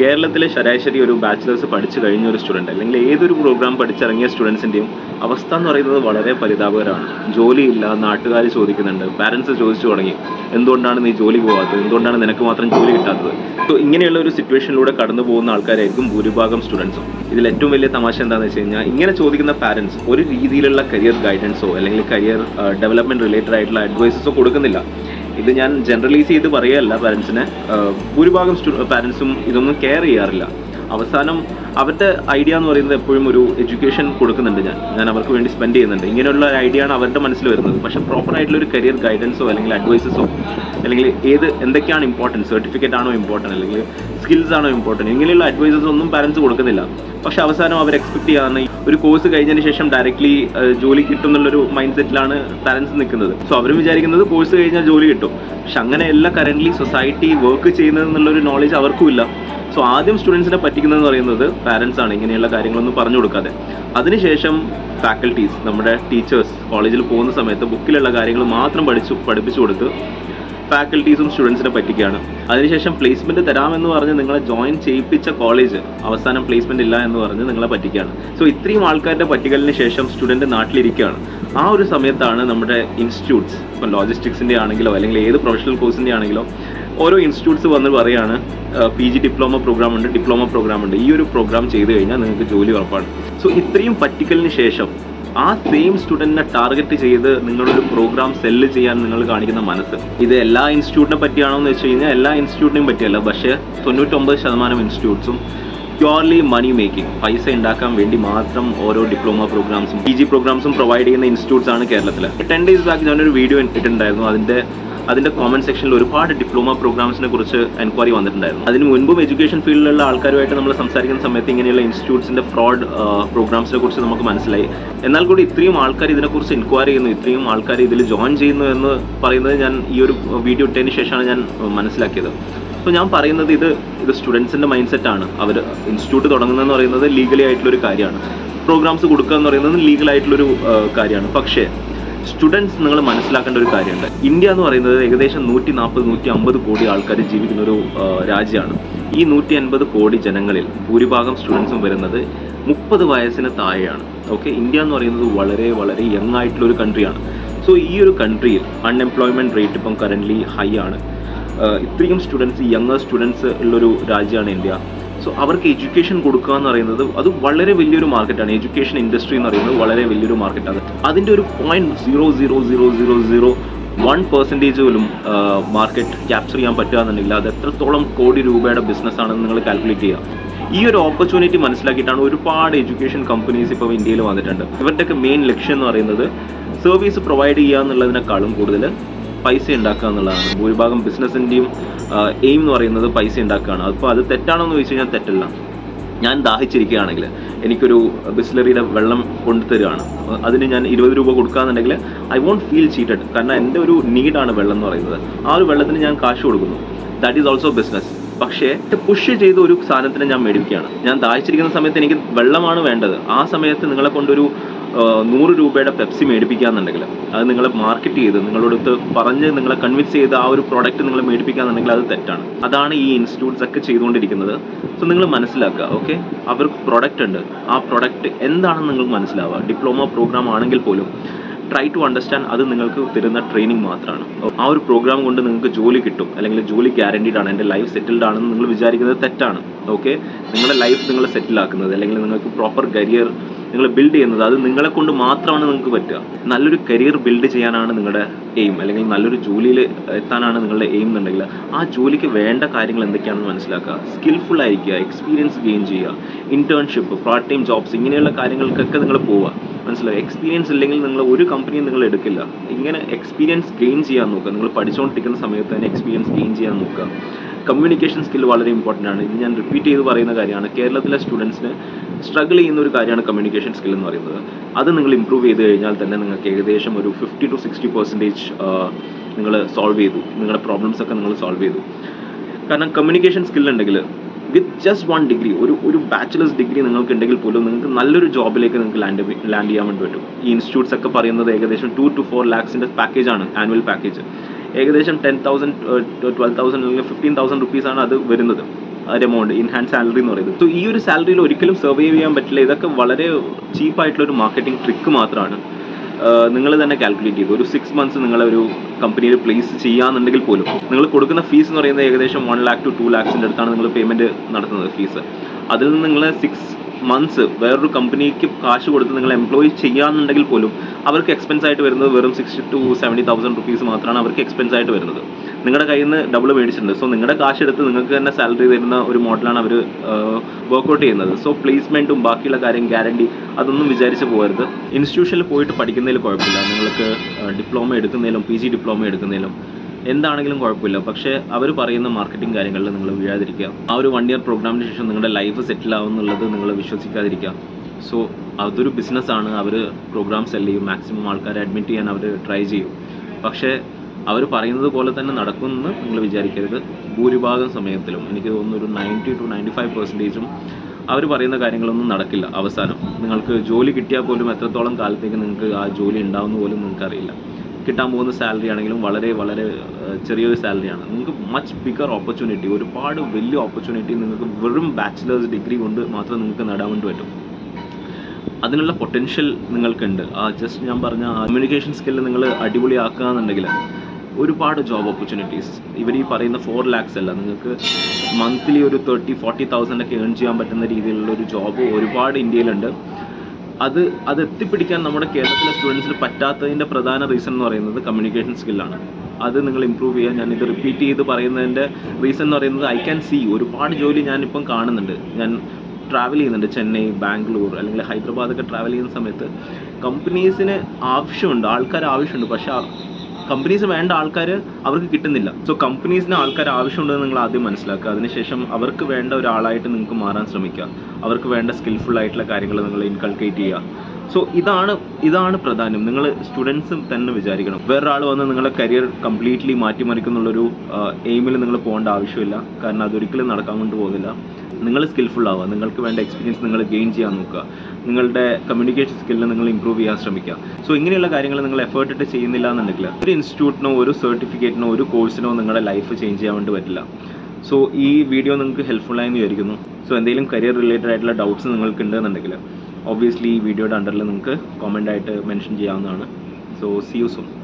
കേരളത്തിലെ ശരാശരി ഒരു ബാച്ചിലേഴ്സ് പഠിച്ചു കഴിഞ്ഞ ഒരു സ്റ്റുഡൻറ്റ് അല്ലെങ്കിൽ ഏതൊരു പ്രോഗ്രാം പഠിച്ചിറങ്ങിയ സ്റ്റുഡൻസിൻ്റെയും അവസ്ഥ എന്ന് പറയുന്നത് വളരെ പരിതാപകരമാണ് ജോലിയില്ല നാട്ടുകാർ ചോദിക്കുന്നുണ്ട് പാരൻസ് ചോദിച്ചു തുടങ്ങി എന്തുകൊണ്ടാണ് നീ ജോലി പോകാത്തത് എന്തുകൊണ്ടാണ് നിനക്ക് മാത്രം ജോലി കിട്ടാത്തത് സോ ഇങ്ങനെയുള്ള ഒരു സിറ്റുവേഷനിലൂടെ കടന്നു പോകുന്ന ആൾക്കാരായിരിക്കും ഭൂരിഭാഗം സ്റ്റുഡൻസും ഇതിൽ ഏറ്റവും വലിയ തമാശ എന്താണെന്ന് വെച്ച് കഴിഞ്ഞാൽ ഇങ്ങനെ ചോദിക്കുന്ന പാരൻസ് ഒരു രീതിയിലുള്ള കരിയർ ഗൈഡൻസോ അല്ലെങ്കിൽ കരിയർ ഡെവലപ്മെന്റ് റിലേറ്റഡ് ആയിട്ടുള്ള അഡ്വൈസസോ കൊടുക്കുന്നില്ല ഇത് ഞാൻ ജനറലൈസ് ചെയ്ത് പറയുകയല്ല പാരൻസിനെ ഭൂരിഭാഗം പാരൻസും ഇതൊന്നും കെയർ ചെയ്യാറില്ല അവസാനം അവരുടെ ഐഡിയ എന്ന് പറയുന്നത് എപ്പോഴും ഒരു എഡ്യൂക്കേഷൻ കൊടുക്കുന്നുണ്ട് ഞാൻ ഞാൻ അവർക്ക് വേണ്ടി സ്പെൻഡ് ചെയ്യുന്നുണ്ട് ഇങ്ങനെയുള്ള ഐഡിയ ആണ് അവരുടെ മനസ്സിൽ വരുന്നത് പക്ഷെ പ്രോപ്പർ ആയിട്ടുള്ള ഒരു കരിയർ ഗൈഡൻസോ അല്ലെങ്കിൽ അഡ്വൈസസോ അല്ലെങ്കിൽ ഏത് എന്തൊക്കെയാണ് ഇമ്പോർട്ടൻറ്റ് സർട്ടിഫിക്കറ്റ് ആണോ ഇമ്പോർട്ടൻറ്റ് അല്ലെങ്കിൽ സ്കിൽസ് ആണോ ഇമ്പോർട്ടൻറ്റ് ഇങ്ങനെയുള്ള അഡ്വൈസസ് ഒന്നും പാരൻസ് കൊടുക്കുന്നില്ല പക്ഷെ അവസാനം അവർ എക്സ്പെക്ട് ചെയ്യാവുന്ന ഒരു കോഴ്സ് കഴിഞ്ഞതിന് ശേഷം ഡയറക്റ്റ്ലി ജോലി കിട്ടും എന്നുള്ളൊരു മൈൻഡ് സെറ്റിലാണ് പാരൻസ് നിൽക്കുന്നത് സോ അവരും വിചാരിക്കുന്നത് കോഴ്സ് കഴിഞ്ഞാൽ ജോലി കിട്ടും പക്ഷെ അങ്ങനെയല്ല കറൻ്റ്ലി സൊസൈറ്റി വർക്ക് ചെയ്യുന്നത് എന്നുള്ളൊരു നോളജ് അവർക്കും ഇല്ല സോ ആദ്യം സ്റ്റുഡൻസിനെ പറ്റിക്കുന്നതെന്ന് പറയുന്നത് പാരൻസ് ആണ് ഇങ്ങനെയുള്ള കാര്യങ്ങളൊന്നും പറഞ്ഞു കൊടുക്കാതെ അതിനുശേഷം ഫാക്കൽറ്റീസ് നമ്മുടെ ടീച്ചേഴ്സ് കോളേജിൽ പോകുന്ന സമയത്ത് ബുക്കിലുള്ള കാര്യങ്ങൾ മാത്രം പഠിച്ചു പഠിപ്പിച്ചു കൊടുത്ത് ഫാക്കൽറ്റീസും സ്റ്റുഡൻസിനെ പറ്റിക്കുകയാണ് അതിനുശേഷം പ്ലേസ്മെന്റ് തരാമെന്ന് പറഞ്ഞ് നിങ്ങളെ ജോയിൻ ചെയ്യിപ്പിച്ച കോളേജ് അവസാനം പ്ലേസ്മെന്റ് ഇല്ല എന്ന് പറഞ്ഞ് നിങ്ങളെ പറ്റിക്കുകയാണ് സോ ഇത്രയും ആൾക്കാരുടെ പറ്റിക്കലിന് ശേഷം സ്റ്റുഡന്റ് നാട്ടിലിരിക്കുകയാണ് ആ ഒരു സമയത്താണ് നമ്മുടെ ഇൻസ്റ്റിറ്റ്യൂട്ട്സ് ഇപ്പം ലോജിസ്റ്റിക്സിന്റെ ആണെങ്കിലോ അല്ലെങ്കിൽ ഏത് പ്രൊഫഷണൽ കോഴ്സിന്റെ ആണെങ്കിലോ ഓരോ ഇൻസ്റ്റിറ്റ്യൂട്ട്സ് വന്ന് പറയാണ് പി ജി ഡിപ്ലോമ പ്രോഗ്രാം ഉണ്ട് ഡിപ്ലോമ പ്രോഗ്രാം ഉണ്ട് ഈ ഒരു പ്രോഗ്രാം ചെയ്ത് കഴിഞ്ഞാൽ നിങ്ങൾക്ക് ജോലി ഉറപ്പാണ് സോ ഇത്രയും പറ്റിക്കലിന് ശേഷം ആ സെയിം സ്റ്റുഡൻറ്റിനെ ടാർഗറ്റ് ചെയ്ത് നിങ്ങളൊരു പ്രോഗ്രാം സെല്ല് ചെയ്യാൻ നിങ്ങൾ കാണിക്കുന്ന മനസ്സ് ഇത് എല്ലാ ഇൻസ്റ്റിറ്റ്യൂട്ടിനെ പറ്റിയാണോ എന്ന് വെച്ച് കഴിഞ്ഞാൽ എല്ലാ ഇൻസ്റ്റിറ്റ്യൂട്ടിനെയും പറ്റിയല്ല പക്ഷേ തൊണ്ണൂറ്റൊമ്പത് ശതമാനം ഇൻസ്റ്റിറ്റ്യൂട്ട്സും പ്യുവർലി മണി മേക്കിംഗ് പൈസ ഉണ്ടാക്കാൻ വേണ്ടി മാത്രം ഓരോ ഡിപ്ലോമ പ്രോഗ്രാംസും പി ജി പ്രോഗ്രാംസും പ്രൊവൈഡ് ചെയ്യുന്ന ഇൻസ്റ്റിറ്റ്യൂട്ട്സ് ആണ് കേരളത്തിൽ ടെൻ ഡേയ്സ് ബാക്ക് ഞാനൊരു വീഡിയോ ഇട്ടിട്ടുണ്ടായിരുന്നു അതിൻ്റെ അതിൻ്റെ കോമന്റ് സെക്ഷനിൽ ഒരുപാട് ഡിപ്ലോമ പ്രോഗ്രാംസിനെ കുറിച്ച് എൻക്വയറി വന്നിട്ടുണ്ടായിരുന്നു അതിന് മുൻപും എഡ്യൂക്കേഷൻ ഫീൽഡിലുള്ള ആൾക്കാരുമായിട്ട് നമ്മൾ സംസാരിക്കുന്ന സമയത്ത് ഇങ്ങനെയുള്ള ഇൻസ്റ്റിറ്റ്യൂട്ട്സിൻ്റെ ഫ്രോഡ് പ്രോഗ്രാംസിനെ കുറിച്ച് നമുക്ക് മനസ്സിലായി എന്നാൽ കൂടി ഇത്രയും ആൾക്കാർ ഇതിനെക്കുറിച്ച് എൻക്വയറി ചെയ്യുന്നു ഇത്രയും ആൾക്കാർ ഇതിൽ ജോയിൻ ചെയ്യുന്നു എന്ന് പറയുന്നത് ഞാൻ ഈ ഒരു വീഡിയോ ഇട്ടതിന് ശേഷമാണ് ഞാൻ മനസ്സിലാക്കിയത് അപ്പോൾ ഞാൻ പറയുന്നത് ഇത് ഇത് സ്റ്റുഡൻസിൻ്റെ മൈൻഡ് സെറ്റാണ് അവർ ഇൻസ്റ്റിറ്റ്യൂട്ട് തുടങ്ങുന്നതെന്ന് പറയുന്നത് ലീഗലി ആയിട്ടുള്ളൊരു കാര്യമാണ് പ്രോഗ്രാംസ് കൊടുക്കുക എന്ന് പറയുന്നത് ലീഗലായിട്ടുള്ളൊരു കാര്യമാണ് പക്ഷേ സ്റ്റുഡൻസ് നിങ്ങൾ മനസ്സിലാക്കേണ്ട ഒരു കാര്യമുണ്ട് ഇന്ത്യ എന്ന് പറയുന്നത് ഏകദേശം നൂറ്റി നാൽപ്പത് നൂറ്റി അമ്പത് കോടി ആൾക്കാർ ജീവിക്കുന്ന ഒരു രാജ്യമാണ് ഈ നൂറ്റി അൻപത് കോടി ജനങ്ങളിൽ ഭൂരിഭാഗം സ്റ്റുഡൻസും വരുന്നത് മുപ്പത് വയസ്സിന് താഴെയാണ് ഓക്കെ ഇന്ത്യ എന്ന് പറയുന്നത് വളരെ വളരെ യങ് ആയിട്ടുള്ള ഒരു കൺട്രിയാണ് സോ ഈ ഒരു കൺട്രിയിൽ അൺഎംപ്ലോയ്മെൻറ്റ് റേറ്റ് ഇപ്പം കറൻ്റ്ലി ഹൈ ആണ് ഇത്രയും സ്റ്റുഡൻസ് യങ്ങർ സ്റ്റുഡൻസ് ഉള്ളൊരു രാജ്യമാണ് ഇന്ത്യ സോ അവർക്ക് എഡ്യൂക്കേഷൻ കൊടുക്കുക എന്ന് പറയുന്നത് അത് വളരെ വലിയൊരു മാർക്കറ്റാണ് എഡ്യൂക്കേഷൻ ഇൻഡസ്ട്രി എന്ന് പറയുന്നത് വളരെ വലിയൊരു മാർക്കറ്റാണ് അതിൻ്റെ ഒരു point zero zero zero zero zero one percentage പോലും മാർക്കറ്റ് ക്യാപ്ചർ ചെയ്യാൻ പറ്റുക എന്നുണ്ടെങ്കിൽ അത് എത്രത്തോളം കോടി രൂപയുടെ ബിസിനസ് ആണെന്ന് നിങ്ങൾ കാൽക്കുലേറ്റ് ചെയ്യുക ഈ ഒരു ഓപ്പർച്യൂണിറ്റി മനസ്സിലാക്കിയിട്ടാണ് ഒരുപാട് എഡ്യൂക്കേഷൻ കമ്പനീസ് ഇപ്പോൾ ഇന്ത്യയിൽ വന്നിട്ടുണ്ട് ഇവരുടെയൊക്കെ മെയിൻ ലക്ഷ്യം എന്ന് പറയുന്നത് സർവീസ് പ്രൊവൈഡ് ചെയ്യുക എന്നുള്ളതിനേക്കാളും കൂടുതൽ പൈസ ഉണ്ടാക്കുക എന്നുള്ളതാണ് ഭൂരിഭാഗം ബിസിനസ്സിൻ്റെയും എയിം എന്ന് പറയുന്നത് പൈസ ഉണ്ടാക്കുകയാണ് അപ്പോൾ അത് തെറ്റാണോ എന്ന് ചോദിച്ചു കഴിഞ്ഞാൽ തെറ്റല്ല ഞാൻ ദാഹിച്ചിരിക്കുകയാണെങ്കിൽ എനിക്കൊരു ബിസ്ലറിയുടെ വെള്ളം കൊണ്ടു തരികയാണ് അതിന് ഞാൻ ഇരുപത് രൂപ കൊടുക്കുകയെന്നുണ്ടെങ്കിൽ ഐ വോണ്ട് ഫീൽ ചീറ്റഡ് കാരണം എൻ്റെ ഒരു നീഡാണ് വെള്ളം എന്ന് പറയുന്നത് ആ ഒരു വെള്ളത്തിന് ഞാൻ കാശ് കൊടുക്കുന്നു ദാറ്റ് ഈസ് ഓൾസോ ബിസിനസ് പക്ഷേ പുഷ് ചെയ്ത ഒരു സാധനത്തിന് ഞാൻ മേടിക്കുകയാണ് ഞാൻ ദാഹിച്ചിരിക്കുന്ന സമയത്ത് എനിക്ക് വെള്ളമാണ് വേണ്ടത് ആ സമയത്ത് നിങ്ങളെ കൊണ്ടൊരു നൂറ് രൂപയുടെ പെപ്സി മേടിപ്പിക്കാന്നുണ്ടെങ്കിൽ അത് നിങ്ങൾ മാർക്കറ്റ് ചെയ്ത് നിങ്ങളോടത്ത് പറഞ്ഞ് നിങ്ങളെ കൺവിൻസ് ചെയ്ത് ആ ഒരു പ്രോഡക്റ്റ് നിങ്ങൾ മേടിപ്പിക്കാന്നുണ്ടെങ്കിൽ അത് തെറ്റാണ് അതാണ് ഈ ഇൻസ്റ്റിറ്റ്യൂട്ട്സ് ഒക്കെ ചെയ്തുകൊണ്ടിരിക്കുന്നത് സോ നിങ്ങൾ മനസ്സിലാക്കുക ഓക്കെ അവർക്ക് പ്രൊഡക്റ്റ് ഉണ്ട് ആ പ്രൊഡക്റ്റ് എന്താണെന്ന് നിങ്ങൾക്ക് മനസ്സിലാവുക ഡിപ്ലോമ പ്രോഗ്രാം ആണെങ്കിൽ പോലും ട്രൈ ടു അണ്ടർസ്റ്റാൻഡ് അത് നിങ്ങൾക്ക് തരുന്ന ട്രെയിനിങ് മാത്രമാണ് ആ ഒരു പ്രോഗ്രാം കൊണ്ട് നിങ്ങൾക്ക് ജോലി കിട്ടും അല്ലെങ്കിൽ ജോലി ഗ്യാരണ്ടീഡ് ആണ് എൻ്റെ ലൈഫ് സെറ്റിൽഡ് ആണെന്ന് നിങ്ങൾ വിചാരിക്കുന്നത് തെറ്റാണ് ഓക്കെ നിങ്ങളുടെ ലൈഫ് നിങ്ങൾ സെറ്റിൽ ആക്കുന്നത് അല്ലെങ്കിൽ നിങ്ങൾക്ക് പ്രോപ്പർ കരിയർ നിങ്ങൾ ബിൽഡ് ചെയ്യുന്നത് അത് നിങ്ങളെ കൊണ്ട് മാത്രമാണ് നിങ്ങൾക്ക് പറ്റുക നല്ലൊരു കരിയർ ബിൽഡ് ചെയ്യാനാണ് നിങ്ങളുടെ എയിം അല്ലെങ്കിൽ നല്ലൊരു ജോലിയിൽ എത്താനാണ് നിങ്ങളുടെ എയിം എന്നുണ്ടെങ്കിൽ ആ ജോലിക്ക് വേണ്ട കാര്യങ്ങൾ എന്തൊക്കെയാണെന്ന് മനസ്സിലാക്കുക സ്കിൽഫുൾ ആയിരിക്കുക എക്സ്പീരിയൻസ് ഗെയിൻ ചെയ്യുക ഇന്റേൺഷിപ്പ് പാർട്ട് ടൈം ജോബ്സ് ഇങ്ങനെയുള്ള കാര്യങ്ങൾക്കൊക്കെ നിങ്ങൾ പോവുക മനസ്സിലായി എക്സ്പീരിയൻസ് ഇല്ലെങ്കിൽ നിങ്ങൾ ഒരു കമ്പനിയും നിങ്ങൾ എടുക്കില്ല ഇങ്ങനെ എക്സ്പീരിയൻസ് ഗെയിൻ ചെയ്യാൻ നോക്കുക നിങ്ങൾ പഠിച്ചുകൊണ്ടിരിക്കുന്ന സമയത്ത് തന്നെ എക്സ്പീരിയൻസ് ഗെയിൻ ചെയ്യാൻ നോക്കുക കമ്മ്യൂണിക്കേഷൻ സ്കിൽ വളരെ ഇമ്പോർട്ടൻ്റ് ആണ് ഇത് ഞാൻ റിപ്പീറ്റ് ചെയ്ത് പറയുന്ന കാര്യമാണ് കേരളത്തിലെ സ്റ്റുഡൻസിന് സ്ട്രഗിൾ ചെയ്യുന്ന ഒരു കാര്യമാണ് കമ്മ്യൂണിക്കേഷൻ സ്കിൽ എന്ന് പറയുന്നത് അത് നിങ്ങൾ ഇമ്പ്രൂവ് ചെയ്ത് കഴിഞ്ഞാൽ തന്നെ നിങ്ങൾക്ക് ഏകദേശം ഒരു ഫിഫ്റ്റി ടു സിക്സ്റ്റി പെർസെൻറ്റേജ് നിങ്ങൾ സോൾവ് ചെയ്തു നിങ്ങളുടെ പ്രോബ്ലംസ് ഒക്കെ നിങ്ങൾ സോൾവ് ചെയ്തു കാരണം കമ്മ്യൂണിക്കേഷൻ സ്കിൽ ഉണ്ടെങ്കിൽ വിത്ത് ജസ്റ്റ് വൺ ഡിഗ്രി ഒരു ഒരു ബാച്ചിലേഴ്സ് ഡിഗ്രി നിങ്ങൾക്ക് ഉണ്ടെങ്കിൽ പോലും നിങ്ങൾക്ക് നല്ലൊരു ജോബിലേക്ക് നിങ്ങൾക്ക് ലാൻഡ് ലാൻഡ് ചെയ്യാൻ വേണ്ടി പറ്റും ഈ ഇൻസ്റ്റിറ്റ്യൂട്ട്സ് ഒക്കെ പറയുന്നത് ഏകദേശം ടു ടു ഫോർ ലാക്സിൻ്റെ പാക്കേജാണ് ആനുവൽ പാക്കേജ് ഏകദേശം ടെൻ തൗസൻഡ് ട്വൽവ് തൗസൻഡ് അല്ലെങ്കിൽ ഫിഫ്റ്റീൻ തൗസൻഡ് റുപ്പീസാണ് അത് വരുന്നത് ഒരു എമൗണ്ട് ഇൻ ഹാൻഡ് സാലറി എന്ന് പറയുന്നത് സോ ഈ ഒരു സാലറിയിൽ ഒരിക്കലും സർവൈവ് ചെയ്യാൻ പറ്റില്ല ഇതൊക്കെ വളരെ ചീപ്പായിട്ടുള്ള ഒരു മാർക്കറ്റിംഗ് ട്രിക്ക് മാത്രമാണ് നിങ്ങൾ തന്നെ കാൽക്കുലേറ്റ് ചെയ്തു ഒരു സിക്സ് മന്ത്സ് നിങ്ങളെ ഒരു കമ്പനിയിൽ പ്ലേസ് ചെയ്യാന്നുണ്ടെങ്കിൽ പോലും നിങ്ങൾ കൊടുക്കുന്ന ഫീസ് എന്ന് പറയുന്നത് ഏകദേശം വൺ ലാക്ക് ടു ടു ലാക്സിൻ്റെ അടുത്താണ് നിങ്ങൾ പേയ്മെൻറ്റ് നടത്തുന്നത് ഫീസ് അതിൽ നിന്ന് നിങ്ങൾ സിക്സ് മന്ത്സ് വേറൊരു കമ്പനിക്ക് കാശ് കൊടുത്ത് നിങ്ങൾ എംപ്ലോയി ചെയ്യാന്നുണ്ടെങ്കിൽ പോലും അവർക്ക് എക്സ്പെൻസ് ആയിട്ട് വരുന്നത് വെറും sixty to seventy thousand rupees മാത്രമാണ് അവർക്ക് എക്സ്പെൻസ് ആയിട്ട് വരുന്നത് നിങ്ങളുടെ കയ്യിൽ നിന്ന് ഡബിൾ മേടിച്ചിട്ടുണ്ട് സോ നിങ്ങളുടെ കാശ് എടുത്ത് നിങ്ങൾക്ക് തന്നെ സാലറി തരുന്ന ഒരു മോഡലാണ് അവർ വർക്കൗട്ട് ചെയ്യുന്നത് സോ പ്ലേസ്മെൻറ്റും ബാക്കിയുള്ള കാര്യം ഗ്യാരണ്ടി അതൊന്നും വിചാരിച്ച് പോകരുത് ഇൻസ്റ്റിറ്റ്യൂഷനിൽ പോയിട്ട് പഠിക്കുന്നതിൽ കുഴപ്പമില്ല നിങ്ങൾക്ക് ഡിപ്ലോമ എടുക്കുന്നതിലും പി ജി ഡിപ്ലോമ എടുക്കുന്നതിലും എന്താണെങ്കിലും കുഴപ്പമില്ല പക്ഷേ അവർ പറയുന്ന മാർക്കറ്റിംഗ് കാര്യങ്ങളിൽ നിങ്ങൾ വീഴാതിരിക്കുക ആ ഒരു വൺ ഇയർ പ്രോഗ്രാമിന് ശേഷം നിങ്ങളുടെ ലൈഫ് സെറ്റിൽ ആവും എന്നുള്ളത് നിങ്ങൾ വിശ്വസിക്കാതിരിക്കുക സോ അതൊരു ബിസിനസ്സാണ് അവർ പ്രോഗ്രാം സെല് ചെയ്യും മാക്സിമം ആൾക്കാരെ അഡ്മിറ്റ് ചെയ്യാൻ അവർ ട്രൈ ചെയ്യും പക്ഷേ അവർ പറയുന്നത് പോലെ തന്നെ നടക്കുമെന്ന് നിങ്ങൾ വിചാരിക്കരുത് ഭൂരിഭാഗം സമയത്തിലും എനിക്ക് തോന്നുന്നു ഒരു നയൻറ്റി ടു നയൻറ്റി ഫൈവ് പെർസെൻറ്റേജും അവർ പറയുന്ന കാര്യങ്ങളൊന്നും നടക്കില്ല അവസാനം നിങ്ങൾക്ക് ജോലി കിട്ടിയാൽ പോലും എത്രത്തോളം കാലത്തേക്ക് നിങ്ങൾക്ക് ആ ജോലി ഉണ്ടാവുന്ന പോലും നിങ്ങൾക്ക് അറിയില്ല കിട്ടാൻ പോകുന്ന സാലറി ആണെങ്കിലും വളരെ വളരെ ഏഹ്, ചെറിയൊരു സാലറിയാണ് നിങ്ങൾക്ക് മച്ച് ബിഗർ ഓപ്പർച്യൂണിറ്റി ഒരുപാട് വലിയ ഓപ്പർച്യൂണിറ്റി നിങ്ങൾക്ക് വെറും ബാച്ചിലേഴ്സ് ഡിഗ്രി കൊണ്ട് മാത്രം നിങ്ങൾക്ക് നേടാൻ വേണ്ടി പറ്റും അതിനുള്ള പൊട്ടൻഷ്യൽ നിങ്ങൾക്കുണ്ട് ആ ജസ്റ്റ് ഞാൻ പറഞ്ഞ കമ്മ്യൂണിക്കേഷൻ സ്കില്ല് നിങ്ങൾ അടിപൊളിയാക്കുക എന്നുണ്ടെങ്കിൽ ഒരുപാട് ജോബ് ഓപ്പർച്യൂണിറ്റീസ് ഇവർ ഈ പറയുന്ന ഫോർ ലാക്സ് അല്ല നിങ്ങൾക്ക് മന്ത്ലി ഒരു തേർട്ടി ഫോർട്ടി തൗസൻഡ് ഒക്കെ ഏൺ ചെയ്യാൻ പറ്റുന്ന രീതിയിലുള്ള ഒരു ജോബ് ഒരുപാട് ഇന്ത്യയിലുണ്ട് അത് അത് എത്തിപ്പിടിക്കാൻ നമ്മുടെ കേരളത്തിലെ സ്റ്റുഡൻസിന് പറ്റാത്തതിൻ്റെ പ്രധാന റീസൺ എന്ന് പറയുന്നത് കമ്മ്യൂണിക്കേഷൻ സ്കില്ലാണ് അത് നിങ്ങൾ ഇമ്പ്രൂവ് ചെയ്യാൻ ഞാനിത് റിപ്പീറ്റ് ചെയ്ത് പറയുന്നതിൻ്റെ റീസൺ എന്ന് പറയുന്നത് ഐ ക്യാൻ സി ഒരുപാട് ജോലി ഞാനിപ്പം കാണുന്നുണ്ട് ഞാൻ ട്രാവൽ ചെയ്യുന്നുണ്ട് ചെന്നൈ ബാംഗ്ലൂർ അല്ലെങ്കിൽ ഹൈദരാബാദൊക്കെ ട്രാവൽ ചെയ്യുന്ന സമയത്ത് കമ്പനീസിന് ആവശ്യമുണ്ട് ആൾക്കാർ ആവശ്യമുണ്ട് പക്ഷേ കമ്പനീസ് വേണ്ട ആൾക്കാർ അവർക്ക് കിട്ടുന്നില്ല സോ കമ്പനീസിന് ആൾക്കാർ ആവശ്യമുണ്ടെന്ന് നിങ്ങൾ ആദ്യം മനസ്സിലാക്കുക അതിനുശേഷം അവർക്ക് വേണ്ട ഒരാളായിട്ട് നിങ്ങൾക്ക് മാറാൻ ശ്രമിക്കുക അവർക്ക് വേണ്ട സ്കിൽഫുൾ ആയിട്ടുള്ള കാര്യങ്ങൾ നിങ്ങൾ ഇൻകൾക്കേറ്റ് ചെയ്യുക സോ ഇതാണ് ഇതാണ് പ്രധാനം നിങ്ങൾ സ്റ്റുഡൻസും തന്നെ വിചാരിക്കണം വേറൊരാൾ വന്ന് നിങ്ങളുടെ കരിയർ കംപ്ലീറ്റ്ലി മാറ്റിമറിക്കുന്നുള്ളൊരു എയിമിൽ നിങ്ങൾ പോകേണ്ട ആവശ്യമില്ല കാരണം അതൊരിക്കലും നടക്കാൻ കൊണ്ട് പോകുന്നില്ല നിങ്ങൾ സ്കിൽഫുൾ ആവുക നിങ്ങൾക്ക് വേണ്ട എക്സ്പീരിയൻസ് നിങ്ങൾ ഗെയിൻ ചെയ്യാൻ നോക്കുക നിങ്ങളുടെ കമ്മ്യൂണിക്കേഷൻ സ്കില്ല് നിങ്ങൾ ഇമ്പ്രൂവ് ചെയ്യാൻ ശ്രമിക്കുക സോ ഇങ്ങനെയുള്ള കാര്യങ്ങൾ നിങ്ങൾ എഫേർട്ട് ഇട്ട് ചെയ്യുന്നില്ല എന്നുണ്ടെങ്കിൽ ഒരു ഇൻസ്റ്റിറ്റ്യൂട്ടിനോ ഒരു സർട്ടിഫിക്കറ്റിനോ ഒരു കോഴ്സിനോ നിങ്ങളുടെ ലൈഫ് ചേഞ്ച് ചെയ്യാൻ വേണ്ടി പറ്റില്ല സോ ഈ വീഡിയോ നിങ്ങൾക്ക് ഹെൽപ്ഫുൾ ആയെന്ന് വിചാരിക്കുന്നു സോ എന്തെങ്കിലും കരിയർ റിലേറ്റഡ് ആയിട്ടുള്ള ഡൗട്ട്സ് നിങ്ങൾക്ക് ഉണ്ടെന്നുണ്ടെങ്കിൽ ഒബ്വിയസ്ലി ഈ വീഡിയോയുടെ അണ്ടറിൽ നിങ്ങൾക്ക് കോമൻ്റ് ആയിട്ട് മെൻഷൻ ചെയ്യാവുന്നതാണ് സോ സി യു സൂൺ